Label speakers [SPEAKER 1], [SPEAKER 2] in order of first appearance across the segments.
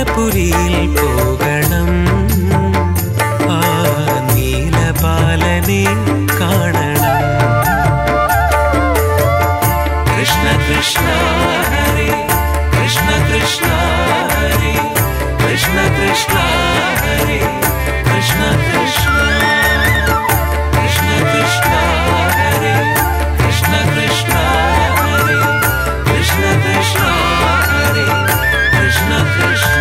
[SPEAKER 1] ഗുരുപവനപുരിയിൽ പോകണം ആ നീലബാലനെ കാണണം കൃഷ്ണ കൃഷ്ണ ഹരേ കൃഷ്ണ കൃഷ്ണ ഹരേ കൃഷ്ണ കൃഷ്ണ ഹരേ കൃഷ്ണ കൃഷ്ണ കൃഷ്ണ കൃഷ്ണ ഹരേ കൃഷ്ണ കൃഷ്ണ ഹരേ കൃഷ്ണ കൃഷ്ണ ഹരേ കൃഷ്ണ കൃഷ്ണ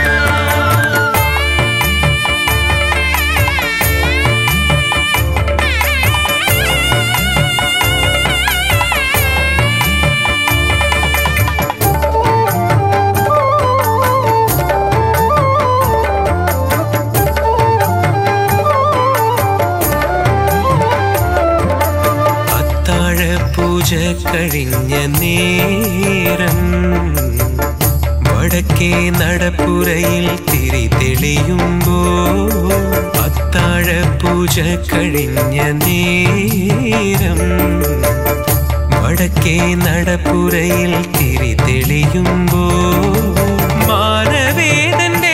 [SPEAKER 1] അത്താഴ പൂജ കഴിഞ്ഞ നേരം വടക്കേ നടപ്പുരയിൽ തിരി തെളിയുമ്പോ അത്താഴ പൂജ കഴിഞ്ഞ നേരം വടക്കേ നടപ്പുരയിൽ തിരി തെളിയുമ്പോ മാനവേദന്റെ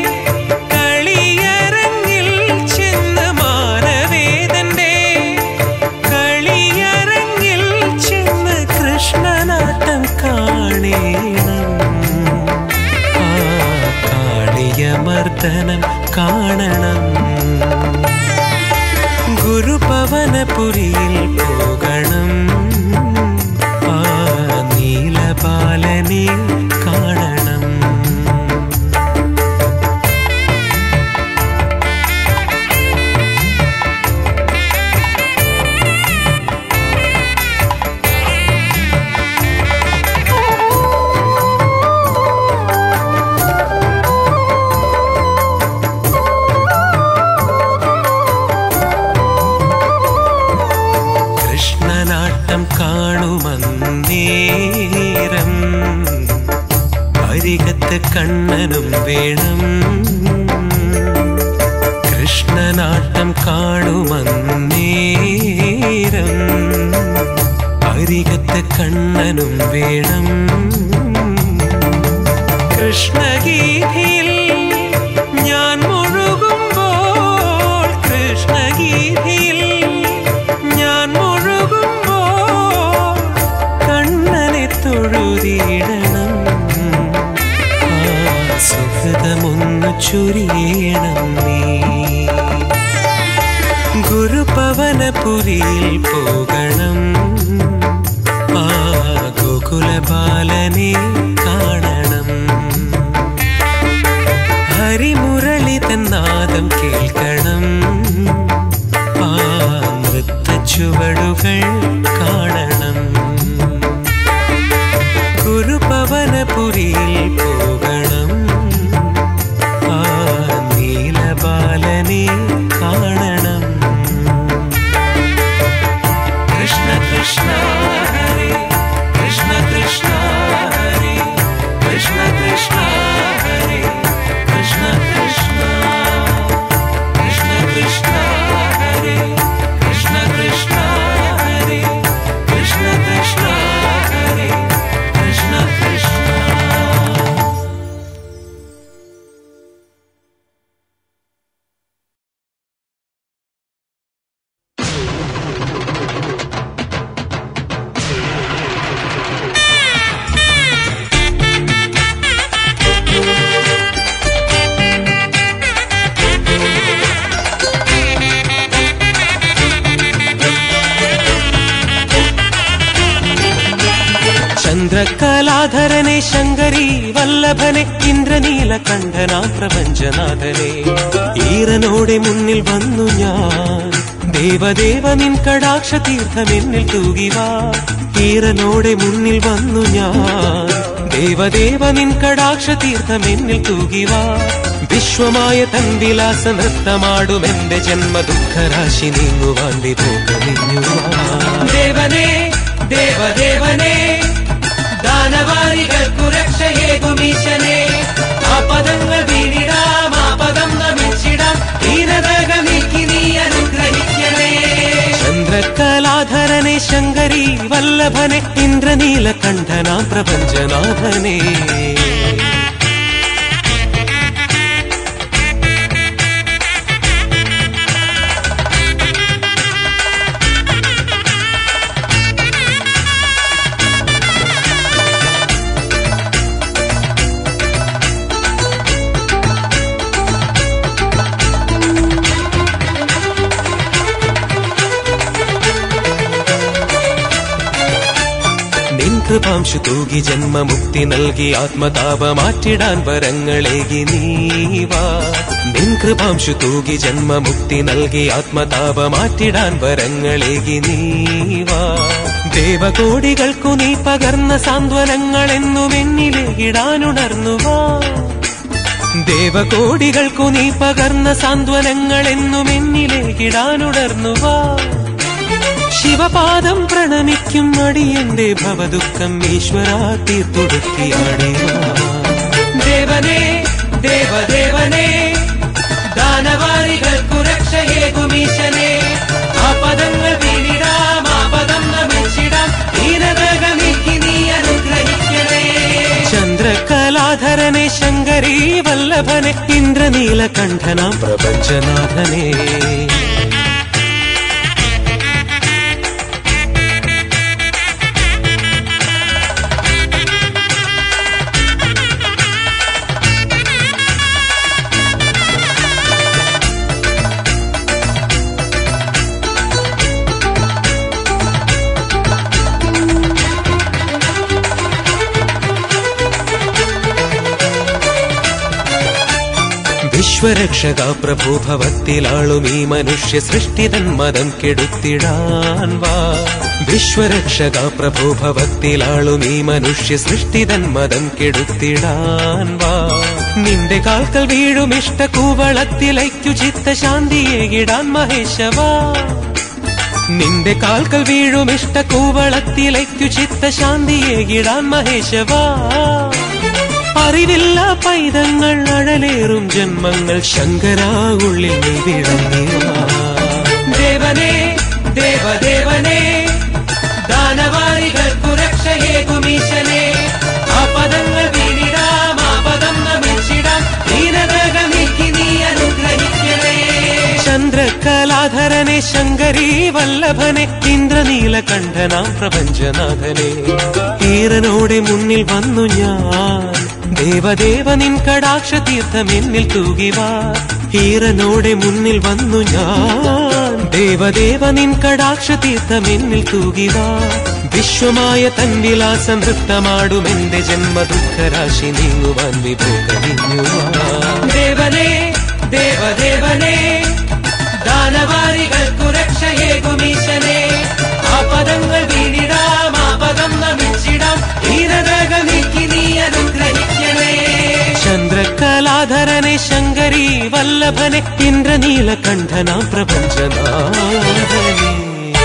[SPEAKER 1] കളിയരങ്ങിൽ ചെന്ന് മാനവേദന്റെ കളിയരങ്ങിൽ ചെന്ന് കൃഷ്ണനാട്ടം കാണേണം ആ കാളിയമർദ്ദനം കാണണം ഗുരുപവനപുരിയിൽ പോകണം ആ നീലബാലനെ കാണണം കൃഷ്ണനാട്ടം കാണുമന്നേരം അരികത്ത് കണ്ണനും വേണം കൃഷ്ണനാട്ടം കാണുമന്നേരം അരികത്ത് കണ്ണനും വേണം കൃഷ്ണഗീതിയിൽ ഞാൻ മുഴുകുമ്പോൾ കൃഷ്ണഗീതിയിൽ ഞാൻ മുഴുകുമ്പോൾ കണ്ണനെ തൊഴുതിയിടണം ആ സുഹൃതമൊന്നു ചൊരിയണം നീ ഗുരുപവനപുരിയിൽ പോകണം ആ ഗോകുലബാലനെ കാണണം ഹരിമുരളി തന്നാദം കേൾക്കണം ആ നൃത്ത ചുവടുകൾ കാണണം ഗുരുപവനപുരിയിൽ പോകണം ആ നീലബാലനെ കാണണം കൃഷ്ണ കൃഷ്ണ ഹരേ കൃഷ്ണ കൃഷ്ണ ഹരേ കൃഷ്ണ കൃഷ്ണ ഹരേ കൃഷ്ണ കൃഷ്ണ കൃഷ്ണ കൃഷ്ണ ഹരേ കൃഷ്ണ കൃഷ്ണ ഹരേ കൃഷ്ണ കൃഷ്ണ ഹരേ കൃഷ്ണ കൃഷ്ണ ചന്ദ്രകലാധരനെ ശങ്കരി വല്ലഭനെ ഇന്ദ്രനീല കണ്ഠനാ പ്രപഞ്ചനാഥനെ ഈറനോടെ മുന്നിൽ വന്നു ഞാൻ ദേവദേവ നിൻ കടാക്ഷ തീർത്ഥം എന്നിൽ തൂകിവാ ഈറനോടെ മുന്നിൽ വന്നു ഞാൻ ദേവദേവ നിൻ കടാക്ഷ തീർത്ഥം എന്നിൽ തൂകിവാ വിശ്വമായ തൻ വിലാസ നൃത്തമാടും എന്റെ ജന്മ ദുഃഖരാശി നീങ്ങുവാൻ വിഭോഗമിഞ്ഞുവാ ദേവനേ ദേവദേവനേ ദാനവാരികൾക്കു രക്ഷയേകുമീശനെ ആ പദങ്ങൾ വീണിടാം ആ പദം നമിച്ചിടാം ദീനതക നീക്കി നീ അനുഗ്രഹിക്കണേ ചന്ദ്രകലാധരനെ ശങ്കരി വല്ലഭനെ ഇന്ദ്രനീല കണ്ഠനാ പ്രപഞ്ചനാഥനെ കൃപാംശു തൂകി ജന്മമുക്തി നൽകി ആത്മതാപ മാറ്റിടാൻ വരങ്ങളേകി നീവാ നിൻ കൃപാംശു തൂകി ജന്മമുക്തി നൽകി ആത്മതാപ മാറ്റിടാൻ വരങ്ങളേകി നീവാ ദേവകോടികൾക്കു നീ പകർന്ന സാന്ത്വനങ്ങൾ എന്നും എന്നിലേകിടാനുണർന്നുവാ ദേവകോടികൾക്കു നീ പകർന്ന സാന്ത്വനങ്ങൾ എന്നും എന്നിലേകിടാനുണർന്നുവാ ശിവപാദം പ്രണമിക്കും അടിയന്റെ ഭവദുഃഖം ഈശ്വര തീർത്തൊടുക്കിയാടിവാ ദേവനേ ദേവദേവനേ ദാനവാരികൾക്കു രക്ഷയേകുമീശനെ ആ പദങ്ങൾ വീണിടാം ആ പദം നമിച്ചിടാം ദീനതകമിക്ക് നീ അനുഗ്രഹിക്കണേ ചന്ദ്രകലാധരനെ ശങ്കരീ വല്ലഭനെ ഇന്ദ്രനീലകണ്ഠനാം പ്രപഞ്ചനാഥനെ വിശ്വരക്ഷക പ്രഭു ഭവത്തിലാളും ഈ മനുഷ്യ സൃഷ്ടിതൻ മതം കെടുത്തിടാൻ വാ വിശ്വരക്ഷക പ്രഭു ഭവത്തിലാളും ഈ മനുഷ്യ സൃഷ്ടിതൻ മതം കെടുത്തിടാൻ വാ നിന്റെ കാൽക്കൽ വീഴും ഇഷ്ട കൂവളത്തിലയ്ക്കു ചിത്ത ശാന്തിയേകിടാൻ മഹേശവാ നിന്റെ കാൽക്കൽ വീഴും ഇഷ്ട കൂവളത്തിലയ്ക്കു ചിത്ത ശാന്തിയേകിടാൻ മഹേശവാ അറിവില്ല പൈതങ്ങൾ അഴലേറും ജന്മങ്ങൾ ശങ്കരാ ഉള്ളിൽ നീ വിളങ്ങിവാ ദേവനേ ദേവദേവനേ ദാനവാരികൾക്കു രക്ഷയേകുമീശനെ ആ പദങ്ങൾ വീണിടാം ആ പദം നമിച്ചിടാം ദീനതകമിക്ക് നീ അനുഗ്രഹിക്കണേ ചന്ദ്രകലാധരനെ ശങ്കരീ വല്ലഭനെ ഇന്ദ്രനീലകണ്ഠനാം പ്രപഞ്ചനാഥനെ ഈറനോടെ മുന്നിൽ വന്നു ഞാൻ ദേവദേവ നിൻ കടാക്ഷ തീർത്ഥം എന്നിൽ തൂകിവാ ഈറനോടെ മുന്നിൽ വന്നു ഞാൻ ദേവദേവ നിൻ കടാക്ഷ തീർത്ഥം എന്നിൽ തൂകിവാ വിശ്വമായ തൻ വിലാസം നൃത്തമാടും എന്റെ ജന്മ ദുഃഖരാശി നീങ്ങുവാൻ വിഭോഗമിഞ്ഞുവാ ദേവനേ ദേവദേവനേ ദാനവാരികൾക്കു രക്ഷയേകുമീശനെ ആ പദങ്ങൾ വീണിടാം ആ പദം നമിച്ചിടാം ധീരതകമിക്ക് നീ അനുഗ്രഹിക്കണേ ചന്ദ്രകലാധരനെ ശങ്കരീ വല്ലഭനെ ഇന്ദ്രനീലകണ്ഠനാം പ്രപഞ്ചനാഥനെ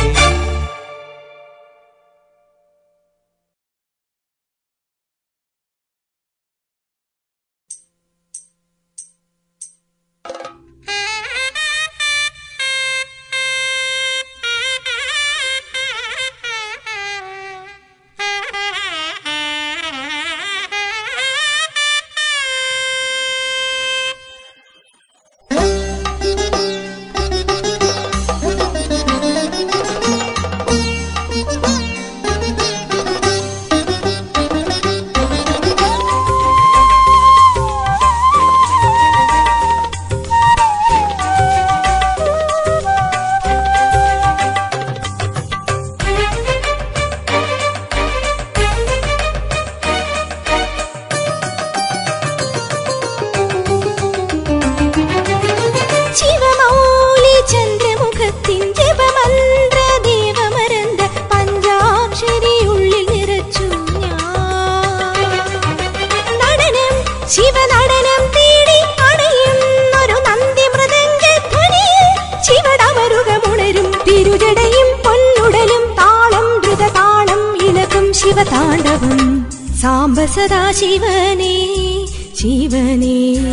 [SPEAKER 2] ശിവമൗലി ചന്ദ്രമുഖത്തിൻ ജപമന്ത്ര ദീപമരന്ത പഞ്ചാക്ഷരി ഉള്ളിൽ നിറച്ചു ഞാൻ നടനം ശിവനടനം തേടി അണയുന്നൊരു നന്ദി മൃദംഗധ്വനിയിൽ ശിവടമരുകമുണരും തിരുജടയും പൊന്നുടലും താളം ദ്രുതതാളം ഇളകും ശിവതാണ്ഡവം സാംബ സദാ ശിവനേ ശിവനേ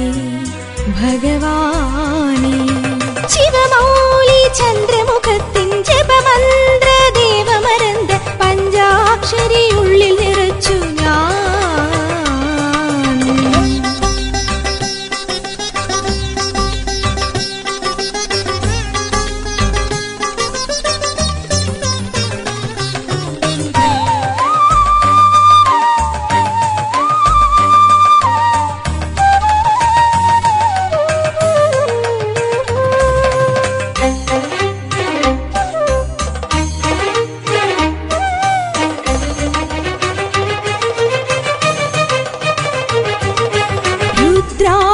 [SPEAKER 2] ഭഗവാനേ ശിവമൗലി ചന്ദ്രമുഖത്തിൻ ജപമന്ത്ര ദേവമരന്ത പഞ്ചാക്ഷരി ഉള്ളിൽ നിറച്ചു ഞാൻ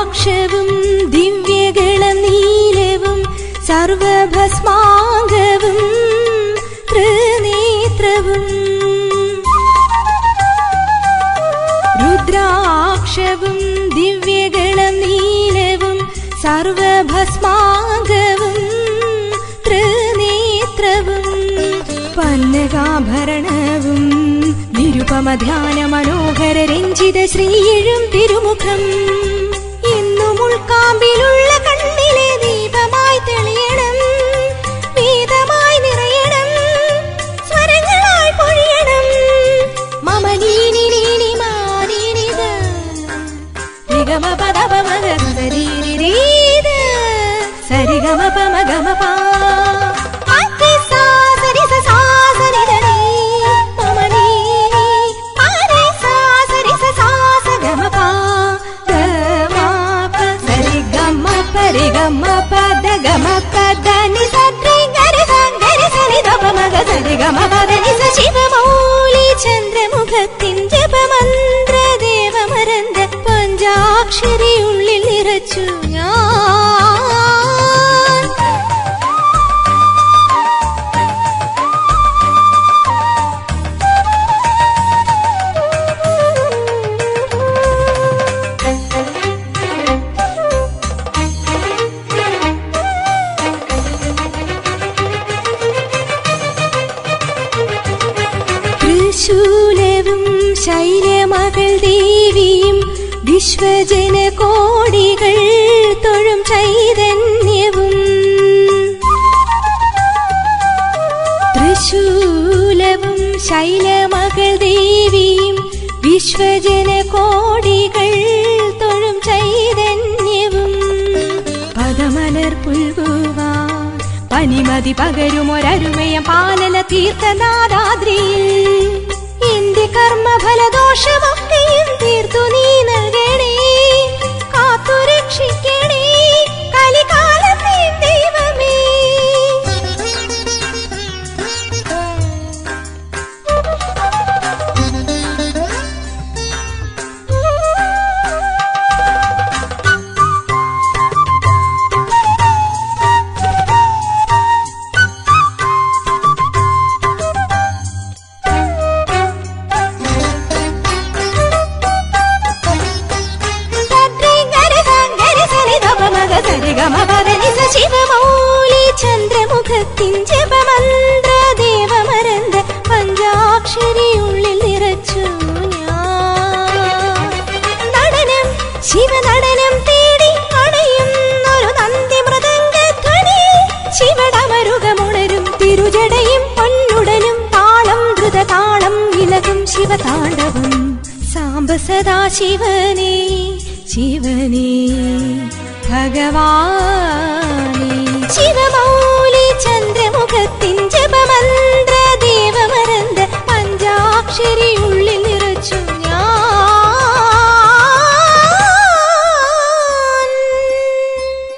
[SPEAKER 2] രുദ്രാക്ഷവും ദിവ്യഗളം നീലവും സർവഭസ്മാംഗവും ത്രിനേത്രവും രുദ്രാക്ഷവും ദിവ്യഗളം നീലവും സർവഭസ്മാംഗവും ത്രിനേത്രവും പന്നകാഭരണവും നിരുപമധ്യാന മനോഹര രഞ്ജിത ശ്രീയിഴും തിരുമുഖം എന്നും ഉൾക്കാമ്പിലുള്ള കണ്ണിലെ ദീപമായി തെളിയണം വേദമായി നിറയണം സ്വരങ്ങളായി പൊഴിയണം മമ നീനി നീനി മാനിനിത നിഗമ പദപ മഗ സരീരീത സരിഗമ പമ ഗമ പാ അത്തി സാ സരി സ സാ സരി ധ നീ മമ നീ പാരി സാ സരി സ സാ സ ഗമ പാ ഗ മ പ സരി ഗമ പരി ഗമ പദ ഗമ പദ നി സദ്രി ഗരി സ ഗരി സരി ധ പ മഗ സരി ഗമ പദ നി സ ശിവമൗലി ചന്ദ്രമുഖത്തിൻ ജപമന്ത്ര ദേവമരന്ത പഞ്ചാക്ഷരി ഉള്ളിൽ നിറച്ചു ഞാൻ തൃശൂലവും ശൈലമകൾ ദേവിയും വിശ്വജന കോടികൾ തൊഴും ചൈതന്യവും തൃശൂലവും ശൈലമകൾ ദേവിയും വിശ്വജന കോടികൾ തൊഴും ചൈതന്യവും പദമലർ പുൽകുവാൻ പനിമതി പകരുമൊരരുമയ പാലന തീർത്ഥനാദാദ്രിയിൽ എന്റെ കർമ്മഫലദോഷമൊക്കെയും തീർത്തു നീ നൽകണേ കാത്തു രക്ഷിക്കണേ കലികാലത്തെ ദൈവമേ ശിവമൗലി ചന്ദ്രമുഖത്തിൻ ജപമന്ത്ര ദേവമരന്ത പഞ്ചാക്ഷരി ഉള്ളിൽ നിറച്ചു ഞാൻ നടനം ശിവനടനം തേടി അണയുന്നൊരു നന്ദി മൃദംഗധ്വനി ശിവടമരുകമുണരും തിരുജടയും പൊന്നുടലും താളം ദ്രുതതാളം ഇലകും ശിവതാണ്ഡവം സാംബ സദാ ശിവനേ ശിവനേ ഭഗവാനേ ശിവമൗലി ചന്ദ്രമുഖത്തിൻ ജപമന്ത്ര ദേവമരന്ത പഞ്ചാക്ഷരി ഉള്ളിൽ നിറച്ചു ഞാൻ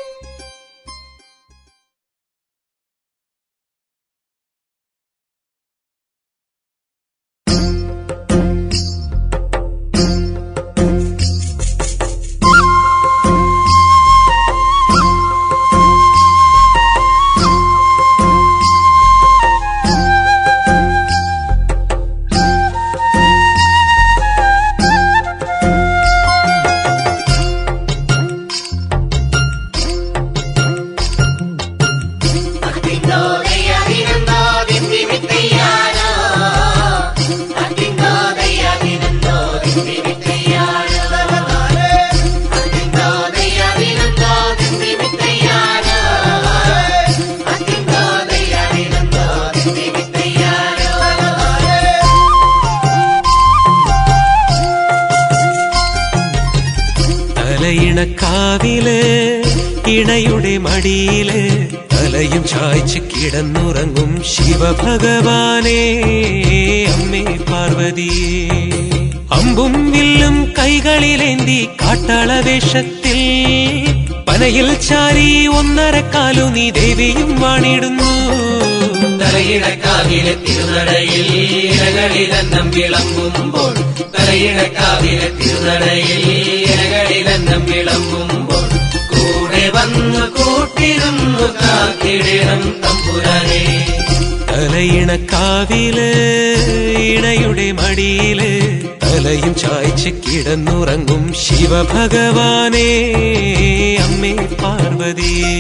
[SPEAKER 1] തലയിണക്കാവില് ഇണയുടെ മടിയില് തലയും ചായ്ച്ച് കിടന്നുറങ്ങും ശിവഭഗവാനേ അമ്മേ പാർവതിയേ അമ്പും വില്ലും കൈകളിലേന്തി കാട്ടാളവേഷത്തിൽ പനയിൽ ചാരി ഒന്നര കാലു നീ ദേവിയും വാണിടുന്നു
[SPEAKER 3] തലയിണക്കാവിലെ തിരുനടയിൽ ഇലകളിലെന്നം വിളമ്പുമ്പോൾ തലയിണക്കാവിലെ തിരുനടയിൽ ഇലകളിലെന്നം വിളമ്പുമ്പോൾ കൂടെ വന്ന് കൂട്ടിരുന്നു കാത്തിടണം തമ്പുരാനെ
[SPEAKER 1] തലയിണക്കാവില് ഇണയുടെ മടിയില് തലയും ചായ്ച്ച് കിടന്നുറങ്ങും ശിവഭഗവാനേ അമ്മേ പാർവതിയേ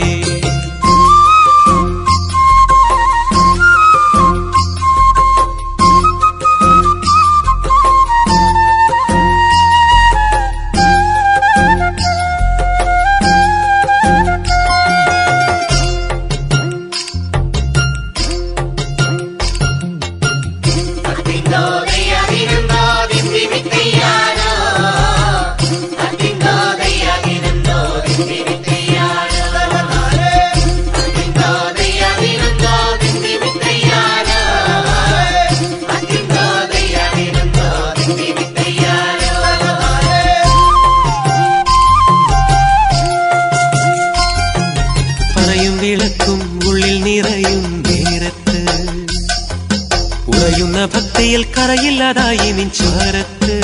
[SPEAKER 1] പറയും വിളക്കും ഉള്ളിൽ നിറയും നേരത്ത് ഉറയുന്ന ഭക്തിയിൽ കറയില്ലാതായി നിൻചാരത്ത്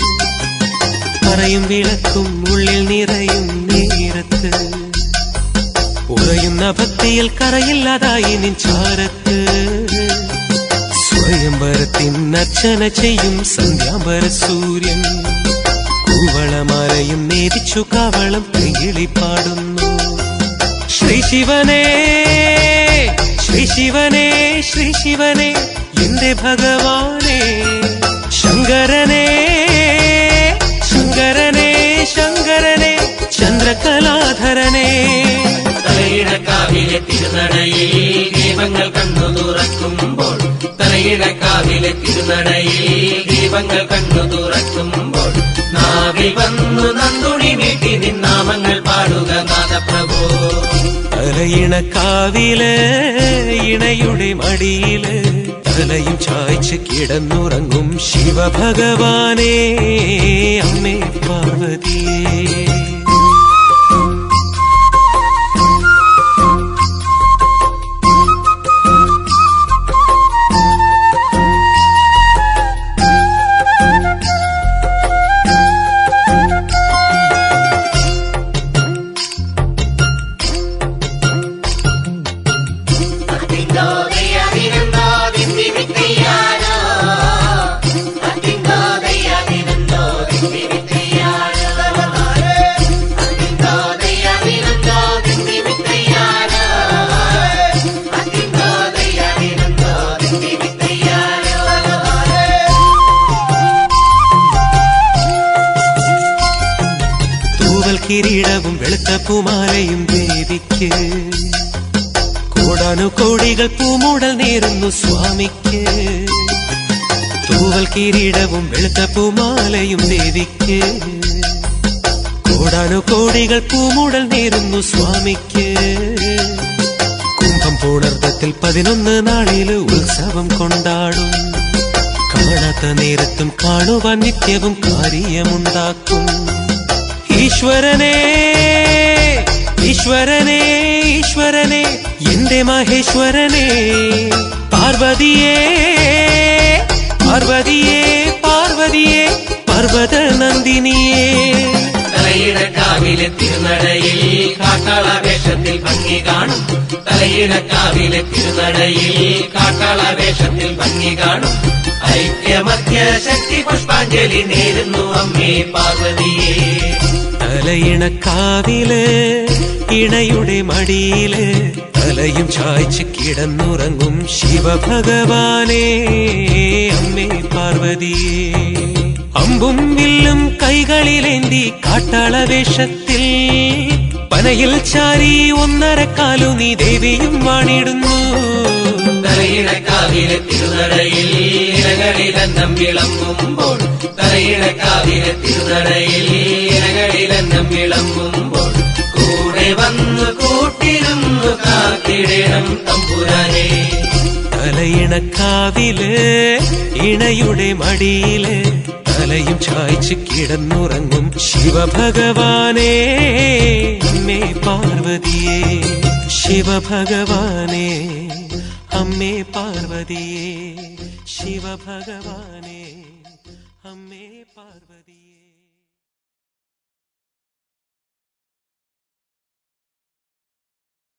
[SPEAKER 1] പറയും വിളക്കും ഉള്ളിൽ നിറയും നേരത്ത് ഉറയുന്ന ഭക്തിയിൽ കറയില്ലാതായി നിൻചാരത്ത് സ്വയംവരത്തിൻ അർച്ചന ചെയ്യും സന്ധ്യാംബര സൂര്യൻ കൂവളമാലയും നേതിച്ചു കവളം കിളി പാടുന്നു ശ്രീ ശിവനേ ശ്രീ ശിവനേ ശ്രീ ശിവനേ എന്റെ ഭഗവാനേ ശങ്കരനേ ശങ്കരനേ ശങ്കരനേ ചന്ദ്രകലാധരനേ
[SPEAKER 3] തലയിണക്കാവിലെ തിരുനടയിൽ ദീപങ്ങൾ കണ്ണു തുറക്കുമ്പോൾ തലയിണക്കാവിലെ തിരുനടയിൽ ദീപങ്ങൾ കണ്ണു തുറക്കുമ്പോൾ നാവിൽ വന്നു നന്ദുണി വീട്ടി നിന്നാമങ്ങൾ പാടുക നാദപ്രഭോ
[SPEAKER 1] തലയിണക്കാവില് ഇണയുടെ മടിയില് തലയും ചായ്ച്ച് കിടന്നുറങ്ങും ശിവഭഗവാനേ അമ്മേ പാർവതിയേ തൂവൽ കിരീടവും വെളുത്ത പൂമാലയും ദേവിക്ക് കോടാനു കോടികൾ പൂമൂടൽ നേരുന്നു സ്വാമിക്ക് തൂവൽ കിരീടവും വെളുത്ത പൂമാലയും ദേവിക്ക് കോടാനു കോടികൾ പൂമൂടൽ നേരുന്നു സ്വാമിക്ക് കുംഭം പൂണർദ്ധത്തിൽ പതിനൊന്ന് നാളില് ഉത്സവം കൊണ്ടാടും കാണാത്ത നേരത്തും കാണുവാൻ നിത്യവും കാര്യമുണ്ടാക്കും ഈശ്വരനേ ഈശ്വരനേ ഈശ്വരനേ എന്റെ മഹേശ്വരനേ പാർവതിയേ പാർവതിയേ പാർവതിയേ പർവത നന്ദിനിയേ
[SPEAKER 3] തലയിണക്കാവിലെ തിരുനടയിൽ കാട്ടാള വേഷത്തിൽ ഭംഗി കാണും തലയിണക്കാവിലെ തിരുനടയിൽ കാട്ടാള വേഷത്തിൽ ഭംഗി കാണും ഐക്യമധ്യ ശക്തി പുഷ്പാഞ്ജലി നേരുന്നു അമ്മേ പാർവതിയേ
[SPEAKER 1] തലയിണക്കാവില് ഇണയുടെ മടിയില് തലയും ചായ്ച്ച് കിടന്നുറങ്ങും ശിവഭഗവാനേ അമ്മേ പാർവതിയേ അമ്പും വില്ലും കൈകളിലേന്തി കാട്ടാള വേഷത്തിൽ പനയിൽ ചാരി ഒന്നര കാലു നീ ദേവിയും വാണിടുന്നു
[SPEAKER 3] തലയിണക്കാവിലെ തിരുനടയിൽ ഇലകളിലെന്നം വിളമ്പുമ്പോൾ തലയിണക്കാവിലെ തിരുനടയിൽ ഇലകളിലെന്നം വിളമ്പുമ്പോൾ കൂടെ വന്ന് കൂട്ടിരുന്നു കാത്തിടണം തമ്പുരാനെ
[SPEAKER 1] തലയിണക്കാവില് ഇണയുടെ മടിയില് തലയും ചായ്ച്ച് കിടന്നുറങ്ങും ശിവഭഗവാനേ അമ്മേ പാർവതിയേ ശിവഭഗവാനേ അമ്മേ പാർവതിയേ ശിവഭഗവാനേ അമ്മേ പാർവതിയേ